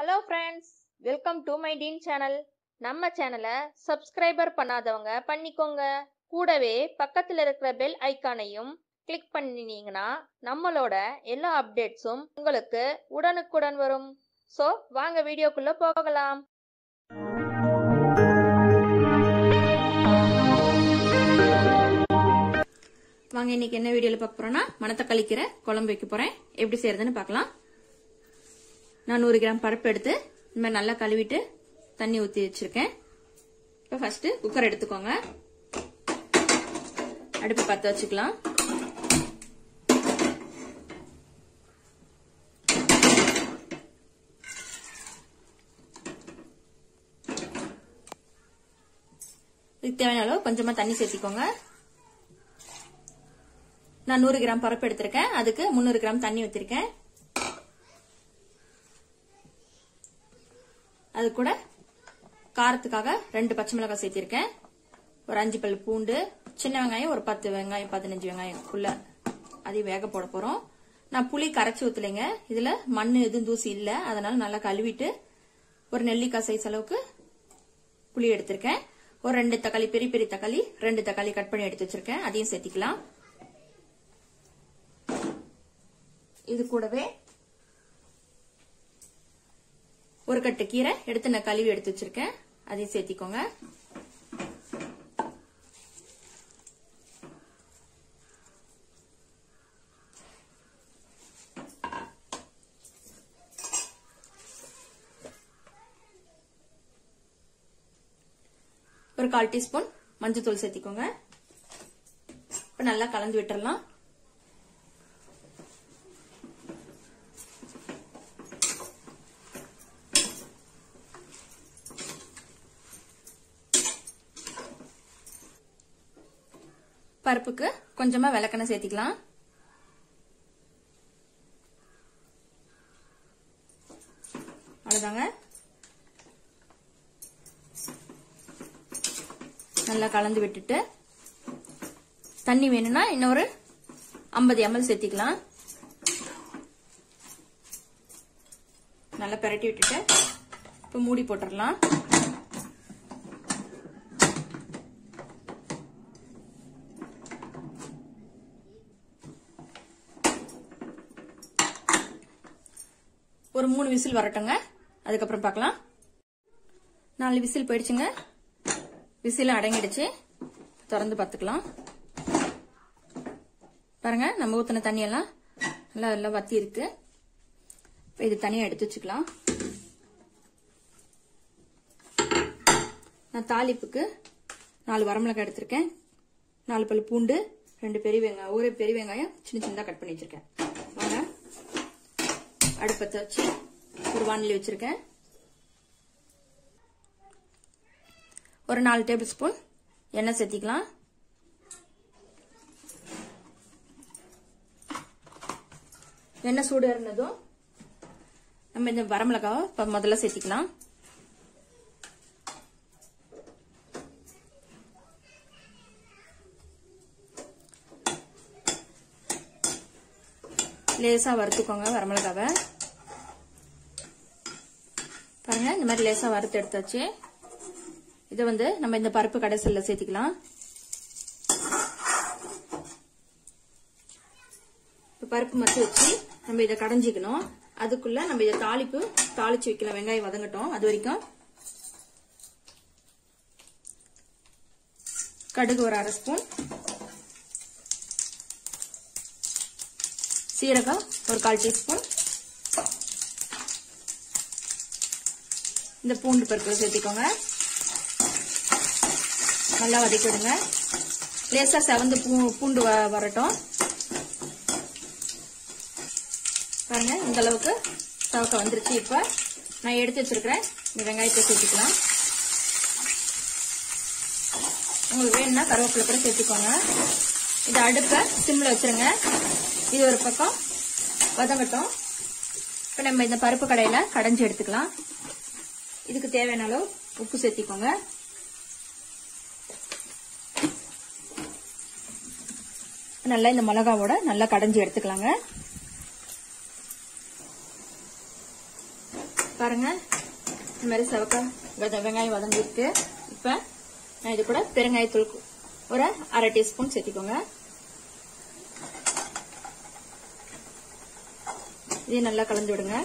hello friends welcome to my teen channel நம்ம சேனலை subscriber பண்ணாதவங்க பண்ணிக்கோங்க கூடவே பக்கத்தில் இருக்கிற பெல் ஐக்கானையும் கிளிக் பண்ணினீங்கன்னா நம்மளோட எல்லா அப்டேட்ஸும் உங்களுக்கு உடனுக்குடன் வரும் ஸோ வாங்க வீடியோக்குள்ள போகலாம் வாங்க இன்னைக்கு என்ன வீடியோல பார்க்க போறோம்னா மணத்தக்காளி கீரை குழம்பு வைக்க போறேன் எப்படி செய்யறதுன்னு பார்க்கலாம் நான் நூறு கிராம் பருப்பு எடுத்து இந்த மாதிரி நல்லா கழுவிட்டு தண்ணி ஊற்றி வச்சிருக்கேன் இப்போ ஃபர்ஸ்ட் குக்கர் எடுத்துக்கோங்க அடுப்பு பற்ற வச்சுக்கலாம் இதுக்கு தேவையான அளவு கொஞ்சமா தண்ணி சேர்த்திக்கோங்க நான் நூறு கிராம் பருப்பு எடுத்திருக்கேன் அதுக்கு முந்நூறு கிராம் தண்ணி ஊற்றிருக்கேன் அது கூட காரத்துக்காக ரெண்டு பச்சை மிளகாய் சேர்த்திருக்கேன் ஒரு அஞ்சு பல் பூண்டு சின்ன வெங்காயம் ஒரு பத்து வெங்காயம் பதினஞ்சு வெங்காயம் உள்ள அதையும் வேக போட போறோம் நான் புளி கரைச்சி ஊத்தலைங்க இதுல மண் எதுவும் தூசி இல்ல அதனால நல்லா கழுவிட்டு ஒரு நெல்லிக்காய் சைஸ் அளவுக்கு புளி எடுத்திருக்கேன் ஒரு ரெண்டு தக்காளி பெரிய பெரிய தக்காளி ரெண்டு தக்காளி கட் பண்ணி எடுத்து வச்சிருக்கேன் அதையும் சேர்த்திக்கலாம் இது கூடவே ஒரு கட்டு கீரை எடுத்து நான் கழுவி எடுத்து வச்சிருக்கேன் அதையும் சேர்த்திக்கோங்க ஒரு கால் டீஸ்பூன் மஞ்சள் சேர்த்திக்கோங்க இப்ப நல்லா கலந்து விட்டுறலாம் பருப்புக்கு கொஞ்சமா விளக்கெண்ணெய் சேர்த்திக்கலாம் அவ்வளவுதாங்க நல்லா கலந்து விட்டுட்டு தண்ணி வேணும்னா இன்னொரு ஐம்பது எம்எல் சேர்த்திக்கலாம் நல்லா பிரட்டி விட்டுட்டு இப்போ மூடி போட்டுடலாம் ஒரு மூணு விசில் வரட்டுங்க அதுக்கப்புறம் பார்க்கலாம் நாலு விசில் போயிடுச்சுங்க விசில் அடங்கிடுச்சு திறந்து பார்த்துக்கலாம் பாருங்க நம்ம ஊத்தின தண்ணியெல்லாம் நல்லா எல்லாம் வத்தி இருக்கு இப்போ இது தனியாக எடுத்து வச்சுக்கலாம் நான் தாளிப்புக்கு நாலு வரமிளகாய் எடுத்திருக்கேன் நாலு பல் பூண்டு ரெண்டு பெரிய வெங்காயம் ஒரு பெரிய வெங்காயம் சின்ன சின்னதாக கட் பண்ணி வச்சிருக்கேன் வாங்க அடுப்பத்தை வச்சு ஒரு வானிலை வச்சிருக்கேன் ஒரு நாலு டேபிள் ஸ்பூன் எண்ணெய் சேர்த்திக்கலாம் எண்ணெய் சூடு இருந்ததும் நம்ம இந்த வரமிளகாவை இப்போ முதல்ல சேர்த்திக்கலாம் லேசா வறுத்துக்கோங்க வரமிளகாவை பாருங்க இந்த மாதிரி லேசா வறுத்து எடுத்தாச்சு இதை வந்து நம்ம இந்த பருப்பு கடைசியில் சேர்த்திக்கலாம் இப்போ பருப்பு மட்டும் வச்சு நம்ம இதை கடைஞ்சிக்கணும் அதுக்குள்ள நம்ம இதை தாளிப்பு தாளிச்சு வைக்கலாம் வெங்காயம் வதங்கட்டும் அது வரைக்கும் கடுகு ஒரு அரை ஸ்பூன் சீரகம் ஒரு கால் டீஸ்பூன் இந்த பூண்டு பருப்பு சேர்த்திக்கோங்க நல்லா வதக்கிடுங்க லேசா செவந்து பூ பூண்டு வரட்டும் பாருங்க இந்த அளவுக்கு சவக்க வந்துருச்சு இப்ப நான் எடுத்து வச்சிருக்கிறேன் இந்த வெங்காயத்தை சேர்த்துக்கலாம் உங்களுக்கு வேணும்னா கருவேப்பிலை கூட சேர்த்துக்கோங்க இந்த அடுப்பை சிம்ல வச்சிருங்க இது ஒரு பக்கம் வதங்கட்டும் இப்ப நம்ம இந்த பருப்பு கடையில கடைஞ்சு எடுத்துக்கலாம் இதுக்கு தேவையான அளவு உப்பு சேர்த்திக்கோங்க நல்லா இந்த மிளகாவோட நல்லா கடைஞ்சி எடுத்துக்கலாங்க பாருங்க இந்த மாதிரி செவக்க வெத- வெங்காயம் வதங்கிருக்கு இப்ப நான் இது கூட பெருங்காயத்தூள் கு- ஒரு அரை டீஸ்பூன் சேர்த்திக்கோங்க இதையும் நல்லா கலந்து விடுங்க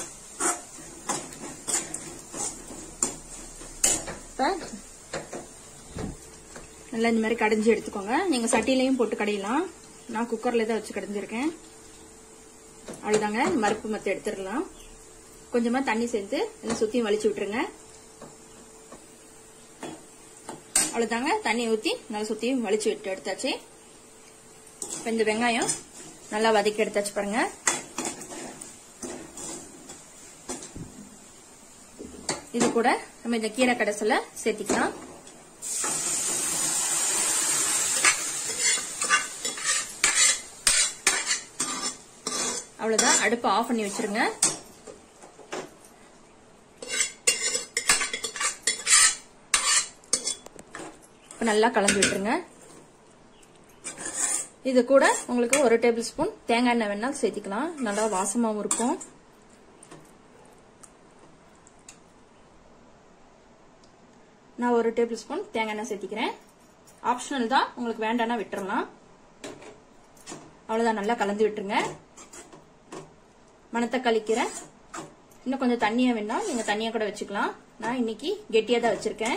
இப்ப நல்லா இந்த மாதிரி கடைஞ்சி எடுத்துக்கோங்க நீங்க சட்டிலையும் போட்டு கடையலாம் நான் குக்கர்ல தான் வச்சு கடைஞ்சிருக்கேன் அவ்வளவுதாங்க இந்த மறுப்பு மத்த எடுத்துடலாம் கொஞ்சமா தண்ணி சேர்த்து எல்லாம் சுத்தியும் வலிச்சு விட்டுருங்க அவ்வளவுதாங்க தண்ணி ஊத்தி நல்லா சுத்தியும் வலிச்சு விட்டு எடுத்தாச்சு இப்ப இந்த வெங்காயம் நல்லா வதக்கி எடுத்தாச்சு பாருங்க இது கூட நம்ம இந்த கீரை கடைசில சேர்த்திக்கலாம் அவ்வளவுதான் அடுப்பு ஆஃப் பண்ணி வச்சிருங்க இப்ப நல்லா கலந்து விட்டுருங்க இது கூட உங்களுக்கு ஒரு டேபிள் ஸ்பூன் தேங்காய் எண்ணெய் வேணாலும் சேர்த்திக்கலாம் நல்லா வாசமாவும் இருக்கும் நான் ஒரு டேபிள் ஸ்பூன் தேங்காய் எண்ணெய் சேர்த்திக்கிறேன் ஆப்ஷனல் தான் உங்களுக்கு வேண்டாம்னா விட்டுறலாம் அவ்வளவுதான் நல்லா கலந்து விட்டுருங்க மணத்தக்காளி கீரை இன்னும் கொஞ்சம் தண்ணியா வேணா நீங்க தண்ணியா கூட வச்சுக்கலாம் நான் இன்னைக்கு கெட்டியா தான் வச்சிருக்கேன்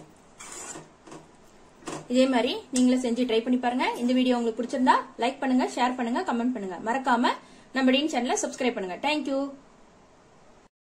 இதே மாதிரி நீங்களும் செஞ்சு ட்ரை பண்ணி பாருங்க இந்த வீடியோ உங்களுக்கு பிடிச்சிருந்தா லைக் பண்ணுங்க ஷேர் பண்ணுங்க கமெண்ட் பண்ணுங்க மறக்காம நம்ம டீன் சேனலை சப்ஸ்கிரைப் பண்ணுங்க தேங்க்யூ